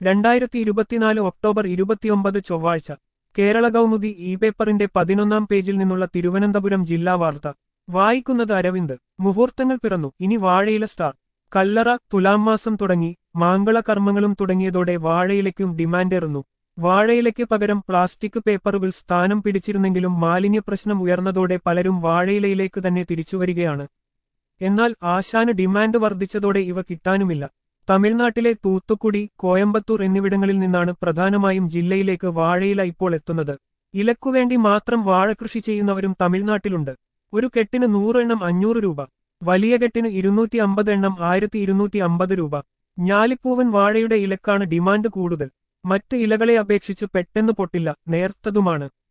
രണ്ടായിരത്തി ഇരുപത്തിനാല് ഒക്ടോബർ ഇരുപത്തിയൊമ്പത് ചൊവ്വാഴ്ച കേരള കൗമുദി ഇ പേപ്പറിന്റെ പതിനൊന്നാം പേജിൽ നിന്നുള്ള തിരുവനന്തപുരം ജില്ലാ വാർത്ത വായിക്കുന്നത് അരവിന്ദ് മുഹൂർത്തങ്ങൾ പിറന്നു ഇനി വാഴയില സ്റ്റാർ കല്ലറ തുലാം മാസം തുടങ്ങി മാങ്കള കർമ്മങ്ങളും തുടങ്ങിയതോടെ വാഴയിലയ്ക്കും ഡിമാൻഡേറുന്നു വാഴയിലയ്ക്ക് പകരം പ്ലാസ്റ്റിക് പേപ്പറുകൾ സ്ഥാനം പിടിച്ചിരുന്നെങ്കിലും മാലിന്യ പ്രശ്നം ഉയർന്നതോടെ പലരും വാഴയിലയിലേക്ക് തന്നെ തിരിച്ചുവരികയാണ് എന്നാൽ ആശാന് ഡിമാൻഡ് വർദ്ധിച്ചതോടെ ഇവ കിട്ടാനുമില്ല തമിഴ്നാട്ടിലെ തൂത്തുക്കുടി കോയമ്പത്തൂർ എന്നിവിടങ്ങളിൽ നിന്നാണ് പ്രധാനമായും ജില്ലയിലേക്ക് വാഴയില ഇപ്പോൾ എത്തുന്നത് ഇലക്കുവേണ്ടി മാത്രം വാഴകൃഷി ചെയ്യുന്നവരും തമിഴ്നാട്ടിലുണ്ട് ഒരു കെട്ടിന് നൂറെണ്ണം അഞ്ഞൂറ് രൂപ വലിയ കെട്ടിന് ഇരുന്നൂറ്റി അമ്പത് എണ്ണം ആയിരത്തി ഇരുന്നൂറ്റി അമ്പത് രൂപ ഞാലിപ്പൂവൻ വാഴയുടെ ഇലക്കാണ് ഡിമാൻഡ് കൂടുതൽ മറ്റ് ഇലകളെ അപേക്ഷിച്ച് പെട്ടെന്ന് പൊട്ടില്ല നേർത്തതുമാണ്